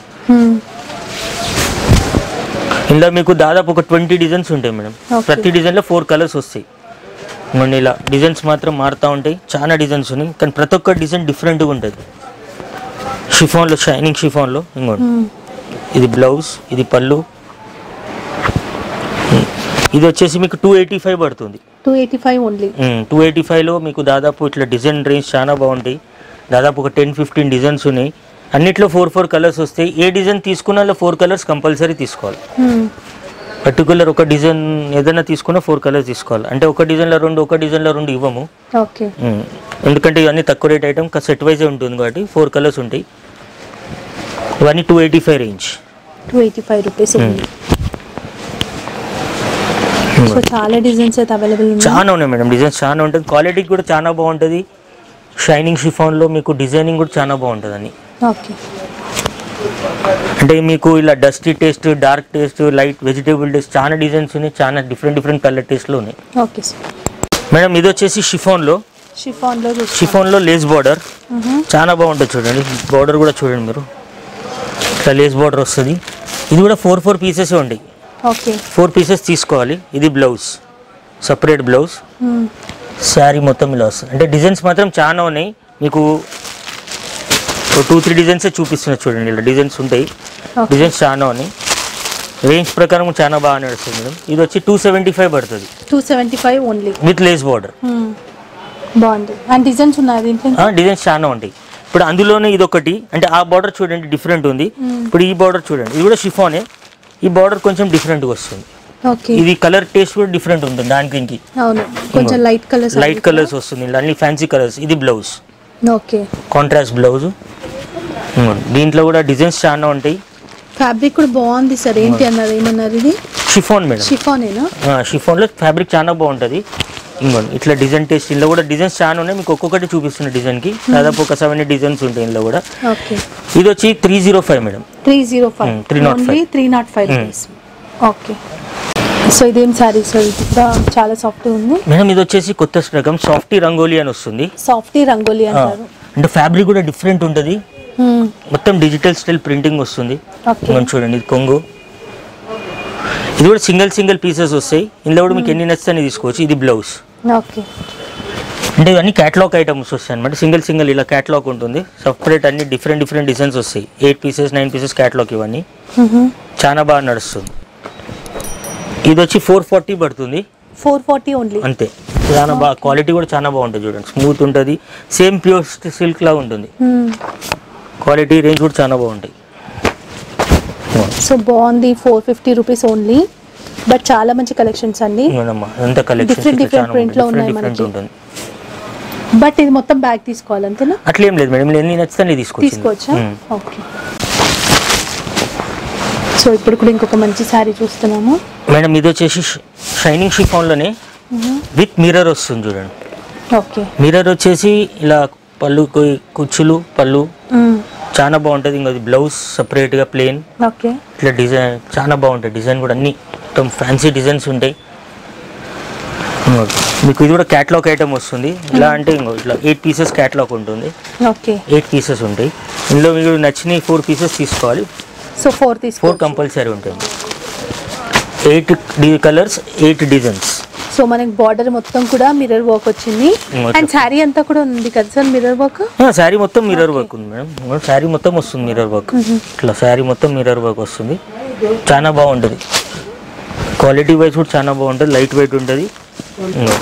ఇందులో మీకు దాదాపు ఒక ట్వంటీ డిజైన్స్ ఉంటాయి మేడం Okay. ప్రతి డిజైన్లో ఫోర్ కలర్స్ వస్తాయి ఇదిగోండి ఇలా డిజైన్స్ మాత్రం మారుతూ ఉంటాయి చాలా డిజైన్స్ ఉన్నాయి కానీ ప్రతి ఒక్క డిజైన్ డిఫరెంట్గా ఉంటుంది షిఫాన్లో షైనింగ్ షిఫాన్లో ఇంకోండి ఇది బ్లౌజ్ ఇది పళ్ళు ఇది వచ్చేసి మీకు టూ ఎయిటీ ఫైవ్ పడుతుంది two eighty five only two eighty ఫైవ్లో మీకు దాదాపు ఇట్లా డిజైన్ రేంజ్ చాలా బాగుంటాయి దాదాపు ఒక టెన్ ఫిఫ్టీన్ డిజైన్స్ ఉన్నాయి అన్నిట్లో ఫోర్ ఫోర్ కలర్స్ వస్తాయి ఏ డిజైన్ తీసుకున్నా ఫోర్ కలర్స్ కంపల్సరీ తీసుకోవాలి పర్టికులర్ ఒక డిజైన్ ఏదైనా తీసుకున్నా ఫోర్ కలర్స్ తీసుకోవాలి అంటే ఒక డిజైన్లో రెండు ఒక డిజైన్లో రెండు ఇవ్వము ఓకే ఉమ్. ఎందుకంటే ఇవన్నీ తక్కువ రేట్ ఐటమ్ సెట్ వైజే ఉంటుంది కాబట్టి ఫోర్ కలర్స్ ఉంటాయి ఇవన్నీ two eighty five range two eighty five rupees only so చాలా డిజైన్స్ అయితే అవైలబుల్ ఉన్నాయి చాలా ఉన్నాయి మేడం డిజైన్స్ చాలా ఉంటుంది క్వాలిటీ కూడా చాలా బాగుంటుంది షైనింగ్ షిఫాన్లో మీకు డిజైనింగ్ కూడా చాలా బాగుంటుంది అని ఓకే అంటే మీకు ఇలా dusty taste dark taste light vegetable taste చాలా డిజైన్స్ ఉన్నాయి చాలా డిఫరెంట్ డిఫరెంట్ కలర్ టేస్ట్లో ఉన్నాయి ఓకే సార్ మేడం ఇది వచ్చేసి షిఫాన్లో షిఫాన్లో చూస్తాం షిఫాన్లో లేస్ బార్డర్ చాలా బాగుంటుంది చూడండి బార్డర్ కూడా చూడండి మీరు ఇట్లా లేస్ బార్డర్ వస్తుంది ఇది కూడా ఫోర్ ఫోర్ పీసెస్ ఉంటాయి ఓకే ఫోర్ పీసెస్ తీసుకోవాలి ఇది బ్లౌజ్ సపరేట్ బ్లౌజ్ శారీ మొత్తం ఇలా వస్తుంది అంటే డిజైన్స్ మాత్రం చాలా ఉన్నాయి మీకు టూ త్రీ డిజైన్సే చూపిస్తున్నా చూడండి ఇలా డిజైన్స్ ఉంటాయి Okay. డిజైన్స్ చాలా ఉన్నాయి రేంజ్ ప్రకారం చాలా బాగా నడుస్తుంది మేడం ఇది వచ్చి టూ సెవెంటీ ఫైవ్ పడుతుంది two seventy five only with lace border బాగుంది అండ్ డిజైన్స్ ఉన్నాయి దీంట్లో డిజైన్స్ చాలా ఉంటాయి ఇప్పుడు అందులోనే ఇది ఒకటి అంటే ఆ బార్డర్ చూడండి డిఫరెంట్ ఉంది ఇప్పుడు ఈ బార్డర్ చూడండి ఇది కూడా షిఫానే ఈ బార్డర్ కొంచెం డిఫరెంట్గా వస్తుంది ఓకే ఇది కలర్ టేస్ట్ కూడా డిఫరెంట్ ఉంటుంది దానికి దీనికి అవును కొంచెం లైట్ కలర్స్ లైట్ కలర్స్ వస్తుంది ఇలా అన్ని ఫ్యాన్సీ కలర్స్ ఇది బ్లౌజ్ ఓకే కాంట్రాస్ట్ బ్లౌజ్ దీంట్లో కూడా డిజైన్స్ చాలా ఉంటాయి ఫ్యాబ్రిక్ కూడా బాగుంది సార్ ఏంటి అన్నారు ఏమన్నారు ఇది షిఫాన్ మేడం షిఫానేనా షిఫాన్లో ఫ్యాబ్రిక్ చాలా బాగుంటుంది ఇంకోండి ఇట్లా డిజైన్ టేస్ట్ ఇందులో కూడా డిజైన్స్ చాలా ఉన్నాయి మీకు ఒక్కొక్కటి చూపిస్తున్న డిజైన్కి దాదాపు ఒక సెవెన్ డిజైన్స్ ఉంటాయి ఇందులో కూడా ఓకే ఇది వచ్చి three zero five madam three zero five Hmm, 305. Only three nought five rupees okay so ఇదేం శారీ సార్ ఇది కూడా చాలా సాఫ్ట్ ఉంది మేడం ఇది వచ్చేసి కొత్త రకం సాఫ్టీ రంగోలీ అని వస్తుంది సాఫ్టీ రంగోలీ అంటారు అంటే ఫ్యాబ్రిక్ కూడా డిఫరెంట్ ఉంటుంది Hmm, మొత్తం డిజిటల్ స్టైల్ ప్రింటింగ్ వస్తుంది ఓకే ఇదిగోండి చూడండి ఇది కొంగు ఇది కూడా సింగిల్ సింగిల్ పీసెస్ వస్తాయి ఇందులో కూడా మీకు ఎన్ని నచ్చితే తీసుకోవచ్చు ఇది బ్లౌజ్ ఓకే అంటే ఇవన్నీ క్యాటలాగ్ ఐటమ్స్ వస్తాయి అనమాట సింగిల్ సింగిల్ ఇలా క్యాటలాగ్ ఉంటుంది సపరేట్ అన్ని డిఫరెంట్ డిఫరెంట్ డిజైన్స్ వస్తాయి eight pieces nine pieces catalogue ఇవన్నీ చాలా బాగా నడుస్తుంది ఇది వచ్చి ఫోర్ ఫార్టీ పడుతుంది ఫోర్ ఫార్టీ ఓన్లీ అంతే చాలా బాగా క్వాలిటీ కూడా చాలా బాగుంటుంది చూడండి స్మూత్ ఉంటుంది సేమ్ ప్యూర్ సిల్క్ లాగా ఉంటుంది క్వాలిటీ రేంజ్ కూడా చాలా బాగుంటాయి సో బాగుంది four fifty rupees only but చాలా మంచి కలెక్షన్స్ అండి ఇవ్వనమ్మా ఎంత కలెక్షన్ Different, different print లో ఉన్నాయి డిఫరెంట్ మనకి. ఉంటుంది బట్ ఇది మొత్తం బ్యాగ్ తీసుకోవాలి అంతేనా అట్లేం లేదు మేడం మీరు ఎన్ని నచ్చితే అన్ని తీసుకోవచ్చు తీసుకోవచ్చా ఉమ్. ఓకే సో ఇప్పుడు కూడా ఇంకొక మంచి శారీ చూస్తున్నాము మేడం ఇది వచ్చేసి షైనింగ్ షిఫాన్లోనే విత్ మిర్రర్ వస్తుంది చూడండి ఓకే మిర్రర్ వచ్చేసి ఇలా పళ్ళు కు- కుచ్చులు పళ్ళు చాలా బాగుంటుంది ఇంకా బ్లౌజ్ సపరేట్గా ప్లెయిన్ ఓకే ఇట్లా డిజైన్ చాలా బాగుంటాయి డిజైన్ కూడా అన్ని మొత్తం ఫ్యాన్సీ డిజైన్స్ ఉంటాయి ఇంకోటి. మీకు ఇది కూడా క్యాట్లాగ్ ఐటమ్ వస్తుంది ఇలా అంటే ఇంకో ఇట్లా ఎయిట్ పీసెస్ క్యాట్లాగ్ ఉంటుంది ఓకే ఎయిట్ పీసెస్ ఉంటాయి ఇందులో మీకు నచ్చిన ఫోర్ పీసెస్ తీసుకోవాలి సో ఫోర్ ఫోర్ తీసుకో కంపల్సరీ ఉంటుంది ఎయిట్ డి కలర్స్ ఎయిట్ డిజైన్స్ సో మనకి బార్డర్ మొత్తం కూడా మిర్రర్ వర్క్ వచ్చింది మొత్తం. అండ్ శారీ అంతా కూడా ఉంది కదా సార్ మిర్రర్ వర్క్ శారీ మొత్తం మిర్రర్ వర్క్ ఉంది మేడం శారీ మొత్తం వస్తుంది మిర్రర్ వర్క్ ఇట్లా శారీ మొత్తం మిర్రర్ వర్క్ వస్తుంది చాలా బాగుంటుంది క్వాలిటీ వైజ్ కూడా చాలా బాగుంటుంది లైట్ వెయిట్ ఉంటుంది ఇంకో.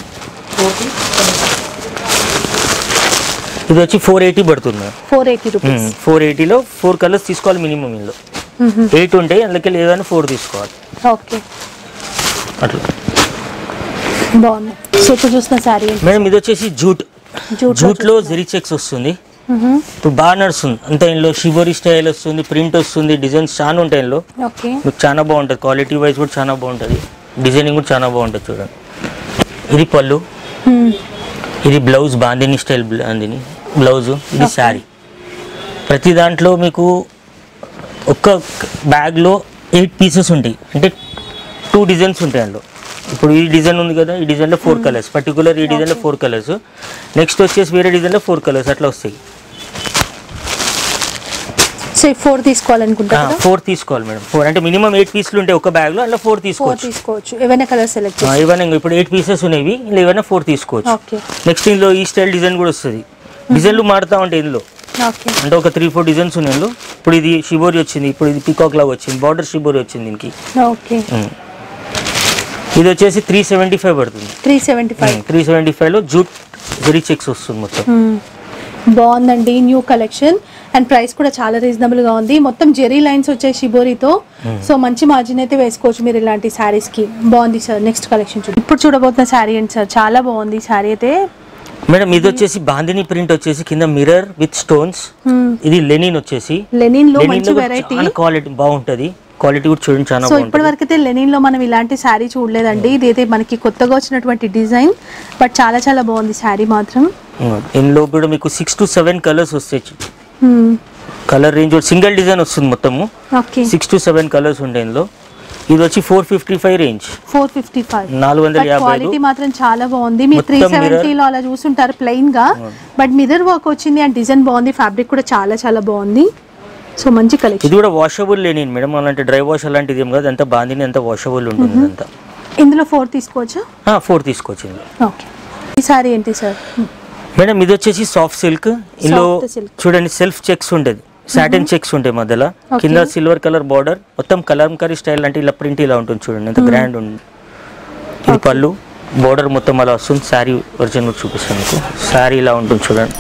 ఇది వచ్చి ఫోర్ ఎయిటీ పడుతుంది ఫోర్ ఎయిటీ రూపీస్ ఫోర్ ఎయిటీలో ఫోర్ కలర్స్ తీసుకోవాలి మినిమం ఇందులో ఎయిట్ ఉంటాయి అందులోకి లేదని ఫోర్ తీసుకోవాలి ఓకే అట్లా బాగుంది సో ఇప్పుడు చూసిన శారీ మేడం ఇది వచ్చేసి జూట్ జూట్ జూట్లో జెరీ చెక్స్ వస్తుంది ఇప్పుడు బాగా నడుస్తుంది అంతా ఇందులో షివరీ స్టైల్ వస్తుంది ప్రింట్ వస్తుంది డిజైన్స్ చాలా ఉంటాయి ఇందులో ఓకే మీకు చాలా బాగుంటుంది క్వాలిటీ వైజ్ కూడా చాలా బాగుంటుంది డిజైనింగ్ కూడా చాలా బాగుంటుంది చూడండి ఇది పళ్ళు ఇది blouse bandhani style bandhani blouse ఇది శారీ ప్రతి దాంట్లో మీకు ఒక్క బ్యాగ్లో ఎయిట్ పీసెస్ ఉంటాయి అంటే టూ డిజైన్స్ ఉంటాయి అందులో ఇప్పుడు ఈ డిజైన్ ఉంది కదా ఈ డిజైన్లో ఫోర్ కలర్స్ పర్టికులర్ ఈ డిజైన్లో ఫోర్ కలర్స్ నెక్స్ట్ వచ్చేసి వేరే డిజైన్లో ఫోర్ కలర్స్ అట్లా వస్తాయి సో ఫోర్ తీసుకోవాలనుకుంటా కదా ఫోర్ తీసుకోవాలి మేడం ఫోర్ అంటే మినిమం ఎయిట్ పీసులు ఉంటాయి ఒక బ్యాగ్లో అందులో ఫోర్ ఫోర్ తీసుకోవచ్చు తీసుకోవచ్చు ఏవైనా కలర్ సెలెక్ట్ ఆ, ఇవన్నీ ఇంకా ఇప్పుడు ఎయిట్ పీసెస్ ఉన్నాయి ఇలా ఏమైనా ఫోర్ తీసుకోవచ్చు ఓకే నెక్స్ట్ ఇందులో ఈ స్టైల్ డిజైన్ కూడా వస్తుంది డిజైన్లు మారుతా ఉంటాయి ఇందులో ఓకే అంటే ఒక త్రీ ఫోర్ డిజైన్స్ ఉన్నాయి ఇందులో ఇప్పుడు ఇది షిబోరి వచ్చింది ఇప్పుడు ఇది పికాక్ లాగా వచ్చింది బార్డర్ షిబోరి వచ్చింది దీనికి ఓకే ఉమ్. ఇది వచ్చేసి త్రీ సెవెంటీ ఫైవ్ పడుతుంది three seventy five three seventy ఫైవ్లో జూట్ జెరీ చెక్స్ వస్తుంది మొత్తం బాగుందండి న్యూ కలెక్షన్ అండ్ ప్రైస్ కూడా చాలా రీజనబుల్ గా ఉంది మొత్తం జెరీ లైన్స్ వచ్చాయి షిబోరితో సో మంచి మార్జిన్ అయితే వేసుకోవచ్చు మీరు ఇలాంటి శారీస్ కి బాగుంది సార్ నెక్స్ట్ కలెక్షన్ చూడండి ఇప్పుడు చూడబోతున్న శారీ అండి సార్ చాలా బాగుంది శారీ అయితే మేడం ఇది వచ్చేసి బాందిని ప్రింట్ వచ్చేసి కింద మిర్రర్ విత్ స్టోన్స్ ఇది లెనిన్ వచ్చేసి లెనిన్ లో లెనిన్ మంచి లో కూడా వెరైటీ చాలా క్వాలిటీ బాగుంటది క్వాలిటీ కూడా చూడండి చాలా సో ఇప్పటి బాగుంటుంది వరకు అయితే లెనిన్ లో మనం ఇలాంటి శారీ చూడలేదండి ఇది అయితే మనకి కొత్తగా వచ్చినటువంటి డిజైన్ బట్ చాలా చాలా బాగుంది శారీ మాత్రం ఉమ్. ఇందులో కూడా మీకు సిక్స్ టు సెవెన్ కలర్స్ వస్తాయి Hmm. Colour range single design వస్తుంది మొత్తము okay six to seven colours ఉంటాయి ఇందులో ఇది వచ్చి four fifty five range four fifty five నాలుగు వందల యాభై ఐదు క్వాలిటీ మాత్రం చాలా బాగుంది మీరు త్రీ మొత్తం mirror. సెవెంటీలో అలా చూసుంటారు ప్లెయిన్ గా బట్ మిర్రర్ వర్క్ వచ్చింది అండ్ డిజైన్ బాగుంది ఫ్యాబ్రిక్ కూడా చాలా చాలా బాగుంది సో మంచి కలెక్షన్ ఇది కూడా వాషబుల్ లేని మేడం అలాంటి డ్రై వాష్ అలాంటిది ఏం కాదు అంత బాందిని అంత వాషబుల్ ఉంటుంది అంతా ఇందులో ఫోర్ తీసుకోవచ్చా ఫోర్ తీసుకొచ్చింది ఓకే ఈ సారీ ఏంటి సార్ మేడం ఇది వచ్చేసి సాఫ్ట్ సిల్క్ ఇందులో Soft silk. చూడండి సెల్ఫ్ చెక్స్ ఉంటుంది సాటిన్ చెక్స్ ఉంటాయి మధ్యలో Okay. కింద సిల్వర్ కలర్ బార్డర్ మొత్తం కలంకరీ స్టైల్ అంటే ఇలా ప్రింట్ ఇలా ఉంటుంది చూడండి ఎంత గ్రాండ్ ఉంది ఇది పళ్ళు బార్డర్ మొత్తం అలా వస్తుంది శారీ ఒరిజినల్ చూపిస్తాను మీకు శారీ ఇలా ఉంటుంది చూడండి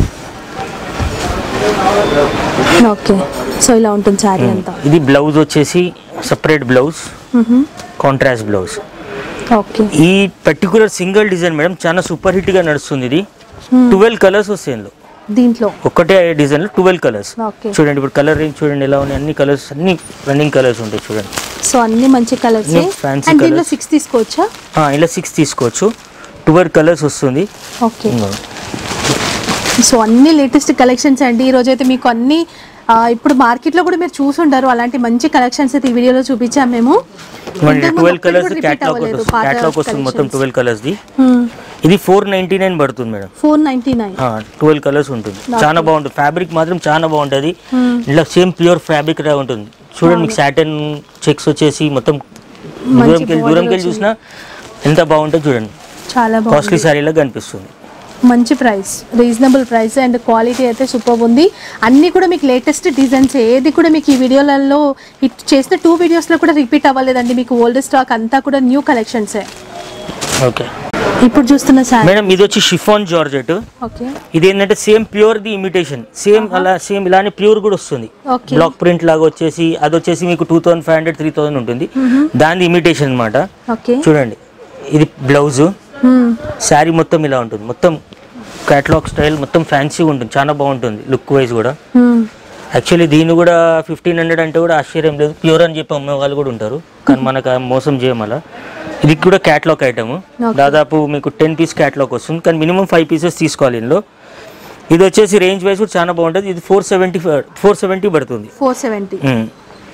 ఓకే సో ఇలా ఉంటుంది సారీ అంతా ఇది బ్లౌజ్ వచ్చేసి separate blouse contrast blouse okay ఈ పర్టికులర్ సింగిల్ డిజైన్ మేడం చాలా సూపర్ హిట్ గా నడుస్తుంది ఇది ట్వెల్వ్ కలర్స్ వస్తాయి ఇందులో దీంట్లో ఒకటే డిజైన్ లో ట్వెల్వ్ కలర్స్ ఓకే చూడండి ఇప్పుడు కలర్ రేంజ్ చూడండి ఎలా ఉన్నాయి అన్ని కలర్స్ అన్ని రన్నింగ్ కలర్స్ ఉంటాయి చూడండి సో అన్ని మంచి కలర్స్ అన్ని fancy అండ్ దీంట్లో colours. సిక్స్ తీసుకోవచ్చా ఆ, ఇలా సిక్స్ తీసుకోవచ్చు ట్వెల్వ్ కలర్స్ వస్తుంది ఓకే సో అన్ని లేటెస్ట్ కలెక్షన్స్ అండి ఈ రోజు అయితే మీకు అన్ని ఆ, ఇప్పుడు మార్కెట్లో కూడా మీరు చూసుంటారు అలాంటి మంచి కలెక్షన్స్ అయితే ఈ వీడియోలో చూపించాం మేము ట్వెల్వ్ కలర్స్ క్యాట్లాగ్ వస్తుంది క్యాట్లాగ్ వస్తుంది మొత్తం ట్వెల్వ్ కలర్స్ ది ఇది ఫోర్ నైన్టీ నైన్ పడుతుంది madam four ninety nine twelve colours ఉంటుంది చాలా బాగుంటుంది ఫ్యాబ్రిక్ మాత్రం చాలా బాగుంటుంది ఇలా సేమ్ ప్యూర్ ఫ్యాబ్రిక్ లా ఉంటుంది చూడండి మీకు సాటన్ చెక్స్ వచ్చేసి మొత్తం దూరంకి వెళ్ళి దూరంకి వెళ్ళి చూసినా ఎంత బాగుంటుంది చూడండి చాలా కాస్ట్లీ బాగుంది శారీలా కనిపిస్తుంది మంచి price reasonable price and quality అయితే సూపర్ ఉంది అన్నీ కూడా మీకు లేటెస్ట్ డిజైన్స్ ఏది కూడా మీకు ఈ వీడియోలలో హిట్ చేసిన టూ వీడియోస్లో కూడా రిపీట్ అవ్వలేదండి మీకు ఓల్డ్ స్టాక్ అంతా కూడా న్యూ కలెక్షన్సే ఓకే ఇప్పుడు చూస్తున్న సారీ మేడం ఇది వచ్చి షిఫాన్ జార్జెట్ ఓకే ఇది ఏంటంటే same pure the imitation same అలా సేమ్ ఇలానే ప్యూర్ కూడా వస్తుంది ఓకే బ్లాక్ ప్రింట్ లాగా వచ్చేసి అది వచ్చేసి మీకు two thousand five hundred three thousand ఉంటుంది దాని ఇమిటేషన్ అన్నమాట ఓకే చూడండి ఇది బ్లౌజ్ శారీ మొత్తం ఇలా ఉంటుంది మొత్తం క్యాటలాగ్ స్టైల్ మొత్తం ఫ్యాన్సీ ఉంటుంది చాలా బాగుంటుంది లుక్ వైజ్ కూడా యాక్చువల్లీ దీన్ని కూడా ఫిఫ్టీన్ హండ్రెడ్ అంటే కూడా ఆశ్చర్యం లేదు ప్యూర్ అని చెప్పి అమ్మే వాళ్ళు కూడా ఉంటారు కానీ మనకు ఆ మోసం చేయం అలా ఇది కూడా క్యాటలాగ్ ఐటమ్ దాదాపు మీకు టెన్ పీస్ క్యాటలాగ్ వస్తుంది కానీ మినిమం ఫైవ్ పీసెస్ తీసుకోవాలి ఇందులో ఇది వచ్చేసి రేంజ్ వైజ్ కూడా చాలా బాగుంటుంది ఇది ఫోర్ సెవెంటీ ఫోర్ సెవెంటీ పడుతుంది ఫోర్ సెవెంటీ ఉమ్.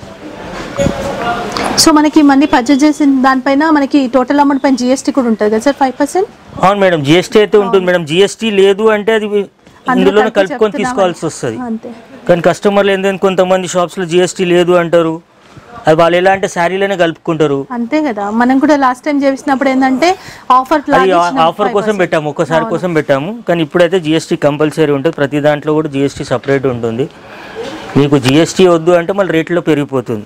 సో మనకి మనీ పర్చేజ్ చేసిన దానిపైన మనకి టోటల్ అమౌంట్ పైన జిఎస్టీ కూడా ఉంటుంది కదా సార్ ఫైవ్ పర్సెంట్ అవును మేడం జిఎస్టీ అయితే ఉంటుంది మేడం జిఎస్టీ లేదు అంటే అది ఇందులోనే కలిపి కలుపుకొని చెప్తున్నామని. తీసుకోవాల్సి వస్తుంది అంతే కానీ కస్టమర్లు ఏంటంటే కొంతమంది షాప్స్లో జిఎస్టీ లేదు అంటారు అది వాళ్ళు ఎలా అంటే శారీలోనే కలుపుకుంటారు అంతే కదా మనం కూడా లాస్ట్ టైం చేసినప్పుడు ఏంటంటే ఆఫర్ అది ఆఫర్ కోసం పెట్టాము ఒక్కసారి కోసం పెట్టాము కానీ ఇప్పుడైతే జిఎస్టీ కంపల్సరీ ఉంటుంది ప్రతి దాంట్లో కూడా జిఎస్టీ సపరేట్ ఉంటుంది మీకు జిఎస్టీ వద్దు అంటే మళ్ళీ రేట్లో పెరిగిపోతుంది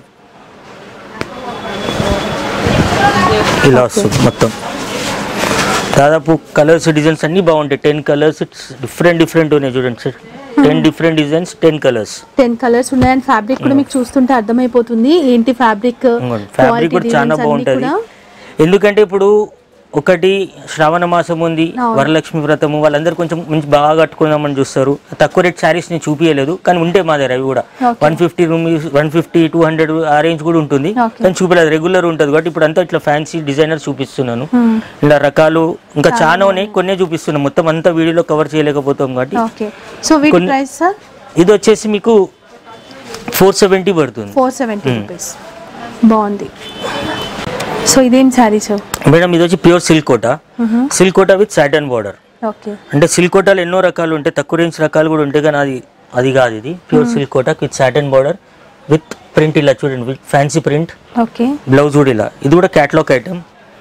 ఇలా వస్తుంది మొత్తం దాదాపు కలర్స్ డిజైన్స్ అన్నీ బాగుంటాయి టెన్ కలర్స్ డిఫరెంట్ డిఫరెంట్ ఉన్నాయి చూడండి sir ten different designs ten colours ten colours ఉన్నాయి అండ్ ఫ్యాబ్రిక్ కూడా మీకు చూస్తుంటే అర్థమైపోతుంది ఏంటి ఫ్యాబ్రిక్ ఫ్యాబ్రిక్ కూడా చాలా బాగుంటుంది ఎందుకంటే ఇప్పుడు ఒకటి శ్రావణ మాసం ఉంది అవును. వరలక్ష్మి వ్రతము వాళ్ళందరూ కొంచెం మంచి బాగా కట్టుకుందామని చూస్తారు తక్కువ రేట్ శారీస్ నేను చూపించలేదు కానీ ఉంటే మా దగ్గర అవి కూడా Okay. One fifty rupees one fifty two hundred ఆ రేంజ్ కూడా ఉంటుంది Okay. కానీ చూపించలేదు రెగ్యులర్ ఉంటుంది కాబట్టి ఇప్పుడు అంతా ఇట్లా ఫ్యాన్సీ డిజైనర్ చూపిస్తున్నాను ఇలా రకాలు ఇంకా చాలా ఉన్నాయి కొన్నే చూపిస్తున్నాను మొత్తం అంతా వీడియోలో కవర్ చేయలేకపోతాం కాబట్టి ఓకే సో వీటి కొన్ని- ప్రైస్ సార్ ఇది వచ్చేసి మీకు ఫోర్ సెవెంటీ పడుతుంది ఫోర్ సెవెంటీ రూపీస్ బాగుంది సో ఇదేం శారీ సార్ మేడం ఇది వచ్చి pure silk Kota silk Kota with satin border okay అంటే సిల్క్ కోటాలు ఎన్నో రకాలు ఉంటాయి తక్కువ రేంజ్ రకాలు కూడా ఉంటాయి కానీ అది అది కాదు ఇది pure silk Kota with satin border with print ఇలా చూడండి with fancy print okay blouse కూడా ఇలా ఇది కూడా క్యాట్లాగ్ ఐటమ్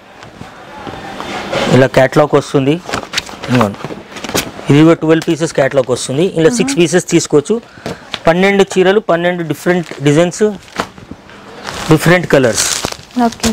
ఇలా క్యాట్లాగ్ వస్తుంది ఇదిగోండి. ఇది కూడా ట్వెల్వ్ పీసెస్ క్యాట్లాగ్ వస్తుంది ఇలా సిక్స్ పీసెస్ తీసుకోవచ్చు పన్నెండు చీరలు పన్నెండు different designs different colours okay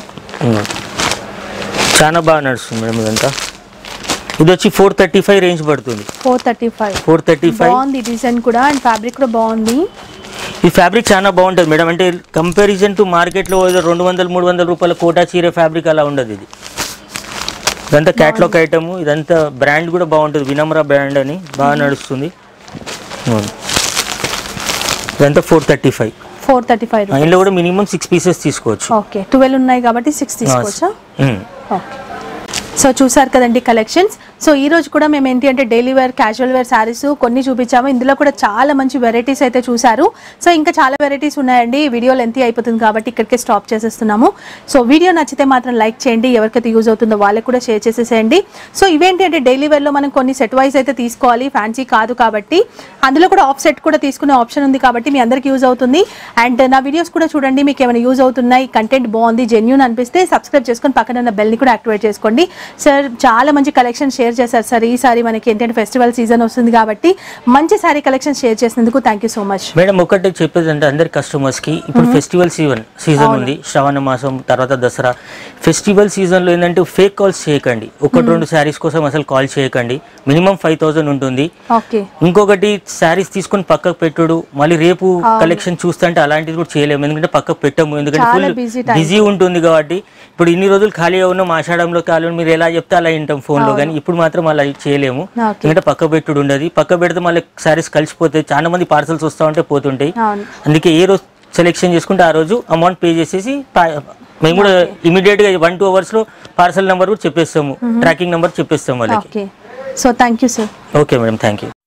చాలా బాగా నడుస్తుంది మేడం ఇదంతా ఇది వచ్చి ఫోర్ థర్టీ ఫైవ్ రేంజ్ పడుతుంది four thirty five four thirty five బాగుంది డిజైన్ కూడా అండ్ ఫ్యాబ్రిక్ కూడా బాగుంది ఈ ఫ్యాబ్రిక్ చాలా బాగుంటుంది మేడం అంటే కంపారిజన్ టు మార్కెట్లో ఏదో రెండు వందల మూడు వందల రూపాయల కోటా చీర ఫ్యాబ్రిక్ అలా ఉండదు ఇది ఇదంతా క్యాట్లాగ్ ఐటమ్ ఇదంతా బ్రాండ్ కూడా బాగుంటుంది వినమ్ర బ్రాండ్ అని బాగా నడుస్తుంది అవును. ఇదంతా four thirty five four thirty five ఇందులో కూడా మినిమం సిక్స్ పీసెస్ తీసుకోవచ్చు ఓకే ట్వెల్వ్ ఉన్నాయి కాబట్టి సిక్స్ తీసుకోవచ్చా ఉమ్. ఓకే సో చూసారు కదండి కలెక్షన్స్ సో ఈ రోజు కూడా మేము ఏంటి అంటే daily wear casual wear saris కొన్ని చూపించాము ఇందులో కూడా చాలా మంచి వెరైటీస్ అయితే చూసారు సో ఇంకా చాలా వెరైటీస్ ఉన్నాయండి వీడియో లెంత్ అయిపోతుంది కాబట్టి ఇక్కడికే స్టాప్ చేసేస్తున్నాము సో వీడియో నచ్చితే మాత్రం లైక్ చేయండి ఎవరికైతే యూజ్ అవుతుందో వాళ్ళకి కూడా షేర్ చేసేసేయండి సో ఇవేంటి అంటే డైలీ వేర్లో మనం కొన్ని సెట్ వైజ్ అయితే తీసుకోవాలి ఫ్యాన్సీ కాదు కాబట్టి అందులో కూడా ఆఫ్ సెట్ కూడా తీసుకునే ఆప్షన్ ఉంది కాబట్టి మీ అందరికి యూజ్ అవుతుంది అండ్ నా వీడియోస్ కూడా చూడండి మీకు ఏమైనా యూజ్ అవుతున్నాయి కంటెంట్ బాగుంది జెన్యున్ అనిపిస్తే సబ్స్క్రైబ్ చేసుకొని పక్కన ఉన్న బెల్ని కూడా యాక్టివేట్ చేసుకోండి సార్ చాలా మంచి కలెక్షన్ షేర్ చేశారు సార్ ఈసారి మనకి ఏంటంటే ఫెస్టివల్ సీజన్ వస్తుంది కాబట్టి మంచి శారీ కలెక్షన్ షేర్ చేసినందుకు thank you so much madam ఒకటి చెప్పేది అంటే అందరి కస్టమర్స్ కి ఇప్పుడు ఫెస్టివల్ సీజన్ సీజన్ ఉంది శ్రవణ మాసం తర్వాత దసరా ఫెస్టివల్ సీజన్ లో ఏంటంటే ఫేక్ కాల్స్ చేయకండి ఒకటి రెండు శారీస్ కోసం అసలు కాల్ చేయకండి మినిమం ఫైవ్ థౌసండ్ ఉంటుంది ఓకే ఇంకొకటి శారీస్ తీసుకొని పక్కకు పెట్టుడు మళ్ళీ రేపు కలెక్షన్ చూస్తుంటే అలాంటిది కూడా చేయలేము ఎందుకంటే పక్కకు పెట్టము ఎందుకంటే చాలా ఫుల్ busy time. బిజీ ఉంటుంది కాబట్టి ఇప్పుడు ఇన్ని రోజులు ఖాళీగా ఉన్నాం ఆషాఢంలో ఖాళీ మీరు ఎలా చెప్తే అలా వింటాం ఫోన్ లో కానీ ఇప్పుడు మాత్రం అలా చేయలేము Okay. ఎందుకంటే పక్క పెట్టుడు ఉండదు పక్క పెడితే మళ్ళీ శారీస్ కలిసిపోతాయి చాలా మంది పార్సల్స్ వస్తూ ఉంటే పోతుంటాయి అవును అందుకే ఏ రోజు సెలెక్షన్ చేసుకుంటే ఆ రోజు అమౌంట్ పే చేసేసి పా- మేము కూడా ఇమీడియట్ గా వన్ టూ అవర్స్ లో పార్సల్ నెంబర్ కూడా చెప్పేస్తాము ట్రాకింగ్ నెంబర్ చెప్పేస్తాము వాళ్ళకి okay so thank you sir okay madam thank you